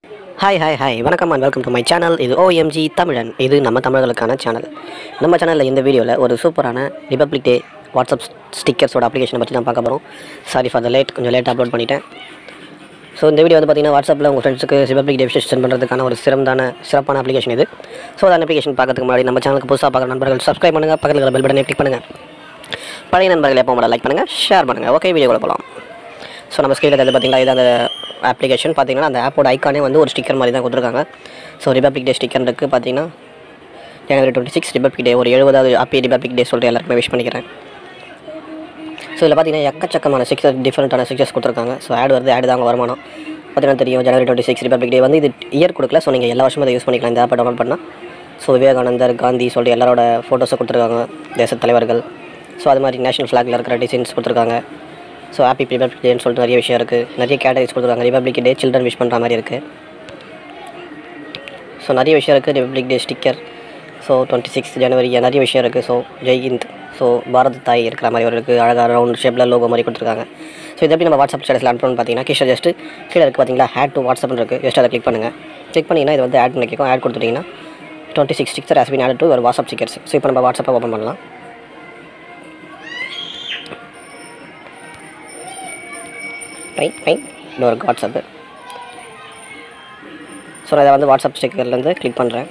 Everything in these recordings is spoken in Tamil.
ஹாய் ஹாய் ஹாய் வணக்கம் and welcome to my channel இது ஓஎம்ஜி தமிழன் இது நம்ம தமிழர்களுக்கான சேனல் நம்ம சேனலில் இந்த வீடியோவில் ஒரு சூப்பரான ரிபப்ளிக் டே வாட்ஸ்அப் ஸ்டிக்கர்ஸோட அப்ளிகேஷனை பற்றி தான் பார்க்க போகிறோம் சாரி ஃபார் த லேட் கொஞ்சம் லேட் அப்லோட் பண்ணிட்டேன் ஸோ இந்த வீடியோ வந்து பார்த்தீங்கன்னா வாட்ஸ்அப்பில் உங்கள் ஃப்ரெண்ட்ஸுக்கு ரிபப்ளிக் டே விஷயம் சென்ட் பண்ணுறதுக்கான ஒரு சிறந்தான சிறப்பான அப்ளிகேஷன் இது ஸோ அந்த அப்ளிகேஷன் பார்க்கறதுக்கு முன்னாடி நம்ம சேனலுக்கு புதுசாக பார்க்குற நண்பர்கள் சப்ஸ்கிரைப் பண்ணுங்கள் பக்கத்தில் இருக்கிற பெல் பட்டனை கிளிக் பண்ணுங்கள் பழைய நண்பர்கள் எப்போ கூட லைக் பண்ணுங்கள் ஷேர் பண்ணுங்கள் ஓகே வீடியோக்குள்ள போகலாம் ஸோ நம்ம ஸ்க்ரீனில் வந்து பார்த்தீங்கன்னா இது அந்த அப்ளிகேஷன் பார்த்தீங்கன்னா அந்த ஆப்போட ஐக்கானே வந்து ஒரு ஸ்டிக்கர் மாதிரி தான் கொடுத்துருக்காங்க ஸோ ரிபப்ளிக் டே ஸ்டிக்கர் இருக்குது பார்த்தீங்கன்னா January twenty six Republic Day ஒரு எழுபதாவது ஹாப்பி ரிபப்ளிக் டே சொல்லிட்டு எல்லாருக்குமே விஷ் பண்ணிக்கிறேன் ஸோ இதில் பார்த்தீங்கன்னா எக்கச்சக்கமான சிக்ஸர் டிஃப்ரெண்ட்டான சிக்ஸர்ஸ் கொடுத்துருக்காங்க ஸோ ஆட் வருது ஆடு தான் அவங்க வருமானம் பார்த்தீங்கன்னா தெரியும் January twenty six Republic Day வந்து இது இயர் கொடுக்கல ஸோ நீங்கள் எல்லா வருஷமும் அதை யூஸ் பண்ணிக்கலாம் இந்த ஆப்பை டவுன்லோட் பண்ணால் ஸோ விவேகானந்தர் காந்தி சொல்லிட்டு எல்லாரோட ஃபோட்டோஸை கொடுத்துருக்காங்க தேச தலைவர்கள் ஸோ அது மாதிரி நேஷனல் ஃப்ளாகில் இருக்கிற டிசைன்ஸ் கொடுத்துருக்காங்க ஸோ ஹாப்பி ரிபப்ளிக் டேன்னு சொல்லிட்டு நிறைய விஷயம் இருக்குது நிறைய கேட்டகரிஸ் கொடுத்துருக்காங்க ரிபப்ளிக் டே சில்ட்ரன் விஷ் பண்ணுற மாதிரி இருக்குது ஸோ நிறைய விஷயம் இருக்குது Republic Day sticker so twenty six January நிறைய விஷயம் இருக்குது ஸோ ஜெய்ஹிந்த் ஸோ பாரத் தாய் இருக்கிற மாதிரி ஒரு இருக்குது அழகாக ரவுண்ட் ஷேப்பில் லோகோ மாதிரி கொடுத்துருக்காங்க ஸோ இது எப்படி நம்ம வாட்ஸ்அப் ஸ்டேட்டஸில் அனுப்பணும்னு பார்த்தீங்கன்னா கீழே ஜஸ்ட்டு கீழே இருக்குது பார்த்தீங்களா ஆட் டு வாட்ஸ்அப்னு இருக்குது ஜஸ்ட் அதை கிளிக் பண்ணுங்கள் கிளிக் பண்ணிங்கன்னா இது வந்து ஆட் பண்ணி கேட்கும் ஆட் கொடுத்துட்டிங்கன்னா twenty six stickers has been add to ஒரு வாட்ஸ்அப் ஸ்டிக்கர்ஸ் ஸோ இப்போ நம்ம வாட்ஸ்அப்பை ஓப்பன் பண்ணலாம் ரைட் ரைட் இது ஒரு வாட்ஸ்அப்பு ஸோ நான் இதை வந்து வாட்ஸ்அப் ஸ்டிக்கர்லேருந்து கிளிக் பண்ணுறேன்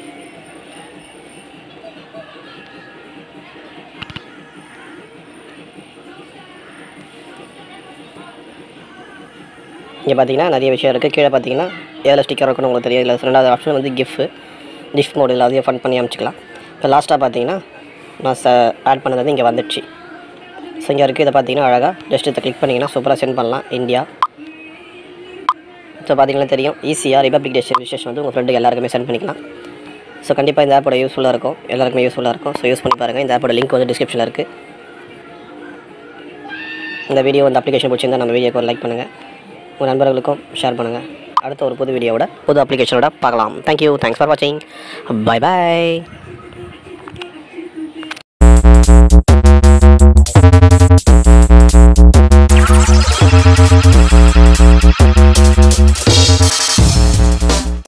இங்கே பார்த்தீங்கன்னா நிறைய விஷயம் இருக்குது கீழே பார்த்தீங்கன்னா எதில் ஸ்டிக்கர் இருக்கணும் உங்களுக்கு தெரியும் இதில் ரெண்டாவது ஆப்ஷன் வந்து கிஃப்ட் கிஃப்ட் மோட் இல்லை அதையும் ஃபன் பண்ணி அமைச்சிக்கலாம் இப்போ லாஸ்ட்டாக பார்த்தீங்கன்னா நான் ச ஆட் பண்ணது வந்து இங்கே வந்துடுச்சு ஸோ இங்கே இருக்குது இதை பார்த்தீங்கன்னா அழகாக ஜஸ்ட் இதை கிளிக் பண்ணிங்கன்னா சூப்பராக சென்ட் பண்ணலாம் இந்தியா ஸோ பார்த்தீங்கன்னா தெரியும் ஈஸியாக ரிபப்ளிக் டே விஷேஷன் வந்து உங்கள் ஃப்ரெண்டுக்கு எல்லாருக்குமே சென்ட் பண்ணிக்கலாம் ஸோ கண்டிப்பாக இந்த ஆப்போட யூஸ்ஃபுல்லாக இருக்கும் எல்லாருக்குமே யூஸ்ஃபுல்லாக இருக்கும் ஸோ யூஸ் பண்ணி பாருங்கள் இந்த ஆப்போட லிங்க் வந்து டிஸ்கிரிப்ஷனில் இருக்குது இந்த வீடியோ இந்த அப்ளிகேஷன் பிடிச்சிருந்தா நம்ம வீடியோக்கு ஒரு லைக் பண்ணுங்கள் உங்கள் நண்பர்களுக்கும் ஷேர் பண்ணுங்கள் அடுத்த ஒரு புது வீடியோவோட புது அப்ளிகேஷனோட பார்க்கலாம் தேங்க்யூ தேங்க்ஸ் ஃபார் வாட்சிங் பை பாய்